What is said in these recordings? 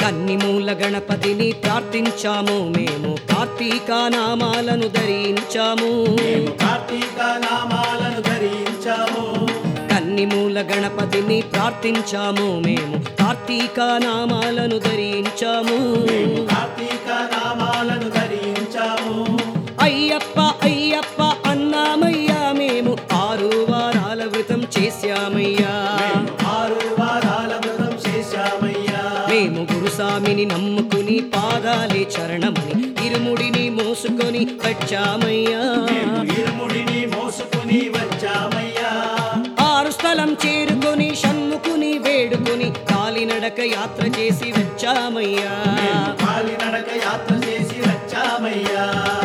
కన్నిమూల గణపతిని ప్రార్థించాము మేము కార్తీక నామాలను ధరించాము మేము కార్తీక నామాలను ధరించాము కన్నిమూల గణపతిని ప్రార్థించాము మేము కార్తీక నామాలను ధరించాము మేము కార్తీక నామాలను ధరించాము అయ్యప్ప అయ్యప్ప అన్నామయ్యా మేము ఆరు వారాల వ్రతం చేశామయ్యా మేము ఆరు వారాల వ్రతం చేశామయ్యా మేము గురుస్వామిని నమ్ముకుని పాదాలే చరణమని ఇరుముడిని మోసుకొని వచ్చామయ్యా మేము ఇరుముడిని మోసుకుని వచ్చామయ్యా ఆరు స్థలం చేరుకొని షణ్ముకుని వేడుకొని కాలినడక యాత్ర చేసి వచ్చామయ్యా మేము కాలినడక యాత్ర చేసి వచ్చామయ్యా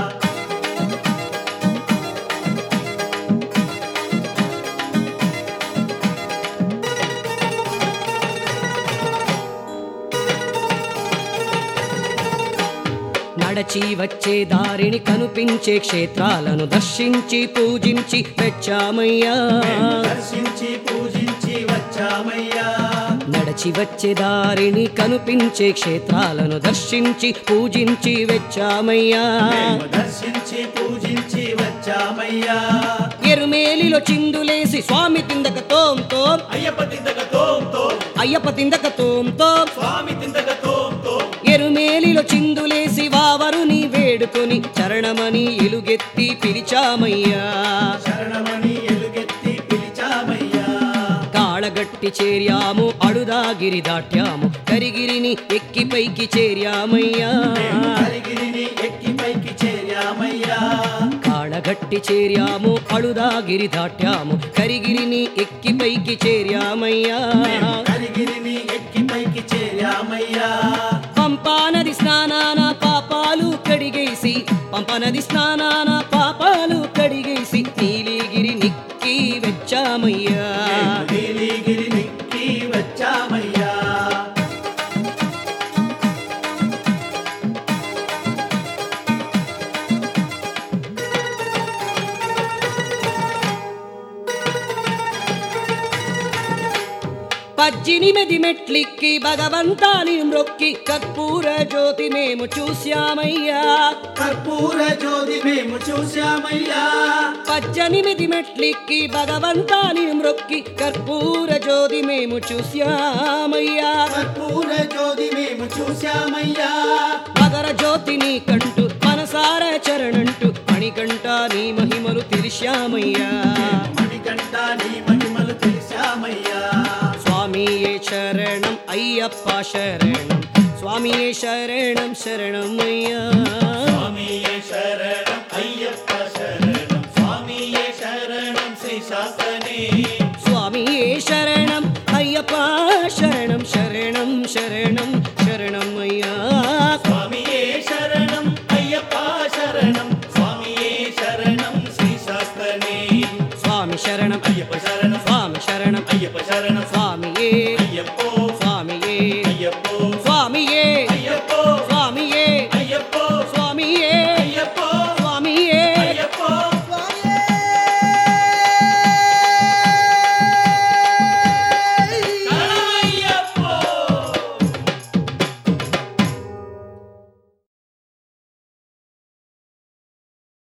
నడచి వచ్చే దారిని కనిపించే క్షేత్రాలను దర్శించి పూజించి వచ్చామయ్యా మేము దర్శించి పూజించి వచ్చామయ్యా నడచి వచ్చే దారిని కనిపించే క్షేత్రాలను దర్శించి పూజించి వచ్చామయ్యా మేము దర్శించి పూజించి వచ్చామయ్యా ఎరుమేలిలో చిందులేసి స్వామి తిందక తోం తోం అయ్యప్ప తిందక తోం తోం అయ్యప్ప తిందక తోం తోం స్వామి తిందక తోం తోం ఎరుమేలిలో చిందులేసి వావరుని వేడుకొని చరణమని ఎలుగెత్తి పిలిచామయ్యా శరణమని ఎలుగెత్తి పిలిచామయ్యా కాళగట్టి చేర్యాము అడుదాగిరి దాట్యాము కరిగిరిని ఎక్కి పైకి చేర్యామయ్యా మేము హరిగిరిని ఎక్కి పైకి చేరామయ్యా కాళగట్టి చేర్యాము అడుదాగిరి దాట్యాము కరిగిరిని ఎక్కి పైకి చేర్యామయ్యా మేము హరిగిరిని ఎక్కి పైకి చేరామయ్యా పంపానది స్నానాన పాపాలు కడిగేసి పంపనది స్నానాన పాపాలు కడిగేసి నీలిగిరి నిక్కి వచ్చామయ్యా మేము నీలిగిరి నిక్కి వచ్చామయ్యా పద్దెనిమిది మెట్లిక్కి భగవంతాని మ్రొక్కి కర్పూర జ్యోతి మేము చూశామయ్యా కర్పూర జ్యోతి మేము చూశామయ్యా పద్దెనిమిది మెట్లిక్కి భగవంతాని మ్రొక్కి కర్పూర జ్యోతి మేము చూశామయ్యా కర్పూర జ్యోతి మేము చూశామయ్యా మగర జ్యోతిని కంటూ మనసార చరణంటూ మణికంఠ నీ మహిమలు తెలిశామయ్యా మణికంఠ నీ మహిమలు తెలిసామయ్యా స్వామియే శరణం అయ్యప్ప శరణం స్వామియే శరణం శరణం అయ్యా స్వామియే శరణం అయ్యప్ప శరణం స్వామియే శరణం శ్రీ శాస్త్రనే స్వామియే శరణం అయ్యప్ప శరణం శరణం శరణం శరణం అయ్యా స్వామియే శరణం అయ్యప్ప శరణం స్వామియే శరణం శ్రీ శాస్త్రనే స్వామి శరణం అయ్యప్ప శరణం స్వామి శరణం అయ్యప్ప